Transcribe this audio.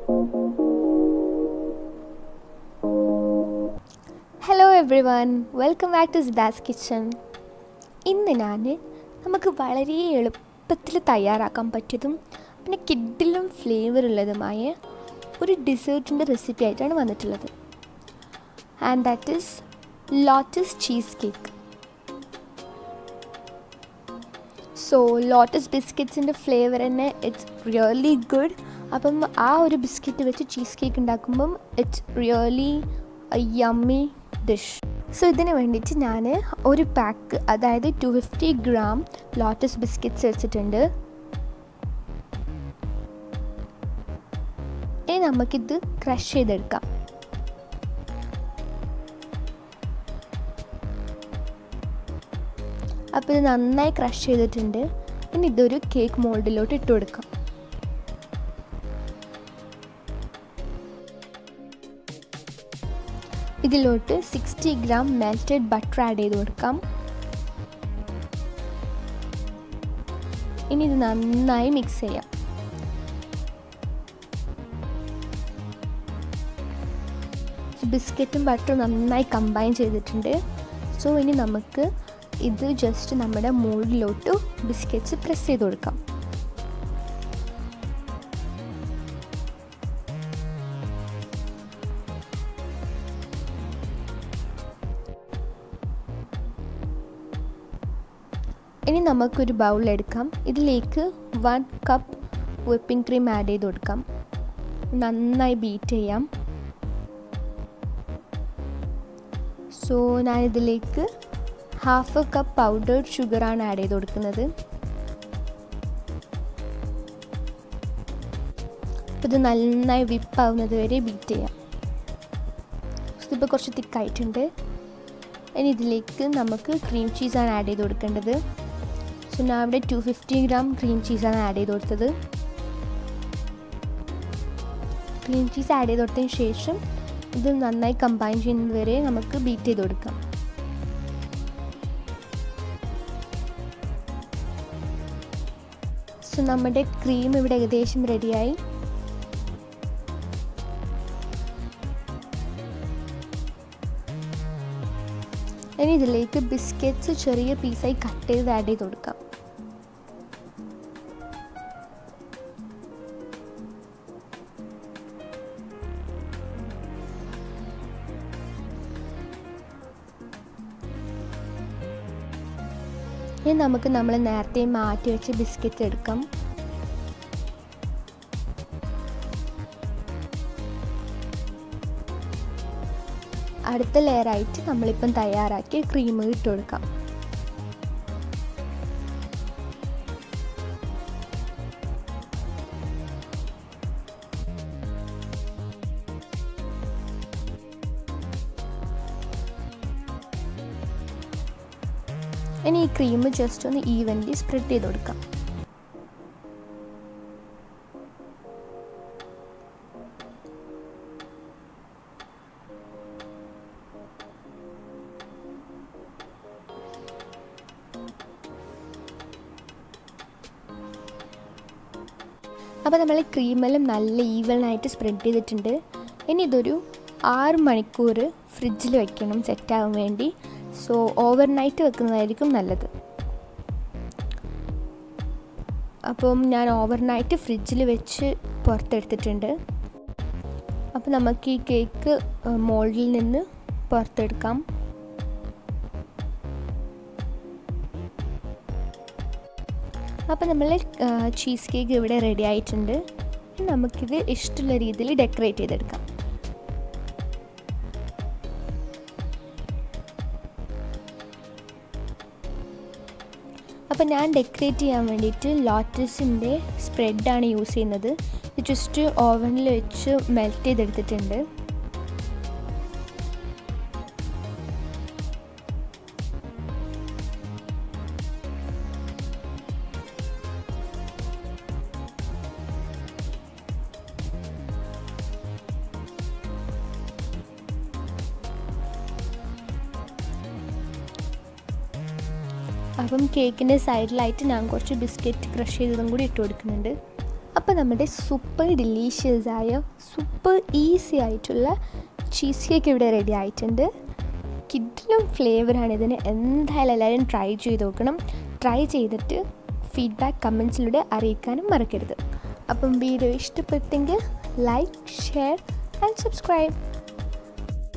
hello everyone welcome back to Sidha's kitchen ഇന്ന് ഞാൻ നമുക്ക് വളരെ എളുപ്പത്തിൽ തയ്യാറാക്കാൻ പറ്റിയതും പിന്നെ കിഡിലും ഫ്ലേവർ ഉള്ളതുമായ ഒരു ഡിസേർട്ടിൻ്റെ റെസിപ്പി ആയിട്ടാണ് വന്നിട്ടുള്ളത് and that is lotus cheesecake so lotus ബിസ്ക്കറ്റ്സിൻ്റെ ഫ്ലേവർ തന്നെ ഇറ്റ്സ് റിയലി ഗുഡ് അപ്പം ആ ഒരു ബിസ്ക്കറ്റ് വെച്ച് ചീസ് കേക്ക് ഉണ്ടാക്കുമ്പം it's really yummy dish so ഇതിന് വേണ്ടിയിട്ട് ഞാൻ ഒരു പാക്ക് അതായത് two fifty gram lotus biscuits വെച്ചിട്ടുണ്ട് ഇനി നമുക്കിത് ക്രഷ് ചെയ്തെടുക്കാം അപ്പോൾ ഇത് നന്നായി ക്രഷ് ചെയ്തിട്ടുണ്ട് ഇനി ഇതൊരു കേക്ക് മോൾഡിലോട്ട് ഇട്ട് കൊടുക്കാം ഇതിലോട്ട് sixty gram melted butter add ചെയ്ത് കൊടുക്കാം ഇനി ഇത് നന്നായി മിക്സ് ചെയ്യാം ബിസ്ക്കറ്റും ബട്ടറും നന്നായി കമ്പൈൻ ചെയ്തിട്ടുണ്ട് സോ ഇനി നമുക്ക് ഇത് ജസ്റ്റ് നമ്മുടെ മോൾഡിലോട്ട് ബിസ്ക്കറ്റ്സ് പ്രസ് ചെയ്ത് കൊടുക്കാം ഇനി നമുക്കൊരു ബൗൾ എടുക്കാം ഇതിലേക്ക് one cup whipping cream add ചെയ്ത് കൊടുക്കാം നന്നായി ബീറ്റ് ചെയ്യാം സോ ഞാനിതിലേക്ക് ഹാഫ് എ കപ്പ് പൗഡേർഡ് ഷുഗറാണ് ആഡ് ചെയ്ത് കൊടുക്കുന്നത് അപ്പോൾ ഇത് നന്നായി വിപ്പാവുന്നത് വരെ ബീറ്റ് ചെയ്യാം ഇതിപ്പോൾ കുറച്ച് തിക്കായിട്ടുണ്ട് ഇനി ഇതിലേക്ക് നമുക്ക് ക്രീം ചീസാണ് ആഡ് ചെയ്ത് കൊടുക്കേണ്ടത് സോ ഞാൻ ഇവിടെ ടു ഫിഫ്റ്റി ഗ്രാം ക്രീം ചീസാണ് ആഡ് ചെയ്ത് കൊടുത്തത് ക്രീം ചീസ് ആഡ് ചെയ്ത് കൊടുത്തതിന് ശേഷം ഇത് നന്നായി കമ്പൈൻ ചെയ്യുന്നത് വരെ നമുക്ക് ബീറ്റ് ചെയ്ത് കൊടുക്കാം സോ നമ്മുടെ ക്രീം ഇവിടെ ഏകദേശം റെഡിയായി ഇനി ഇതിലേക്ക് ബിസ്ക്കറ്റ്സ് ചെറിയ പീസായി കട്ട് ചെയ്ത് ആഡ് ചെയ്ത് കൊടുക്കാം ഇനി നമുക്ക് നമ്മൾ നേരത്തെ മാറ്റി വെച്ച് ബിസ്ക്കറ്റ് എടുക്കാം അടുത്ത ലെയറായിട്ട് നമ്മളിപ്പം തയ്യാറാക്കിയ ക്രീം ഇട്ട് കൊടുക്കാം ഇനി ഈ ക്രീം ജസ്റ്റ് ഒന്ന് ഈവൻലി സ്പ്രെഡ് ചെയ്ത് കൊടുക്കാം അപ്പോൾ നമ്മൾ ക്രീമെല്ലാം നല്ല ഈവനായിട്ട് സ്പ്രെഡ് ചെയ്തിട്ടുണ്ട് ഇനി ഇതൊരു ആറ് മണിക്കൂർ ഫ്രിഡ്ജിൽ വെക്കണം സെറ്റാകാൻ വേണ്ടി സോ ഓവർ നൈറ്റ് വെക്കുന്നതായിരിക്കും നല്ലത് അപ്പം ഞാൻ ഓവർ നൈറ്റ് ഫ്രിഡ്ജിൽ വെച്ച് പുറത്തെടുത്തിട്ടുണ്ട് അപ്പോൾ നമുക്ക് ഈ കേക്ക് മോൾഡിൽ നിന്ന് പുറത്തെടുക്കാം അപ്പോൾ നമ്മൾ ചീസ് കേക്ക് ഇവിടെ റെഡി ആയിട്ടുണ്ട് നമുക്കിത് ഇഷ്ടമുള്ള രീതിയിൽ ഡെക്കറേറ്റ് ചെയ്തെടുക്കാം അപ്പോൾ ഞാൻ ഡെക്കറേറ്റ് ചെയ്യാൻ വേണ്ടിയിട്ട് ലോട്ടസിൻ്റെ സ്പ്രെഡാണ് യൂസ് ചെയ്യുന്നത് ഇത് ജസ്റ്റ് ഓവനിൽ വെച്ച് മെൽറ്റ് ചെയ്തെടുത്തിട്ടുണ്ട് അപ്പം കേക്കിൻ്റെ സൈഡിലായിട്ട് ഞാൻ കുറച്ച് ബിസ്ക്കറ്റ് ക്രഷ് ചെയ്തതും കൂടി ഇട്ട് കൊടുക്കുന്നുണ്ട് അപ്പോൾ നമ്മുടെ സൂപ്പർ ഡിലീഷ്യസ് ആയ സൂപ്പർ ഈസി ആയിട്ടുള്ള ചീസ് കേക്ക് ഇവിടെ റെഡി ആയിട്ടുണ്ട് കിഡിലും ഫ്ലേവറാണ് ഇതിന് എന്തായാലും എല്ലാവരും ട്രൈ ചെയ്ത് നോക്കണം ട്രൈ ചെയ്തിട്ട് ഫീഡ്ബാക്ക് കമൻസിലൂടെ അറിയിക്കാനും മറക്കരുത് അപ്പം വീഡിയോ ഇഷ്ടപ്പെട്ടെങ്കിൽ ലൈക്ക് ഷെയർ ആൻഡ് സബ്സ്ക്രൈബ്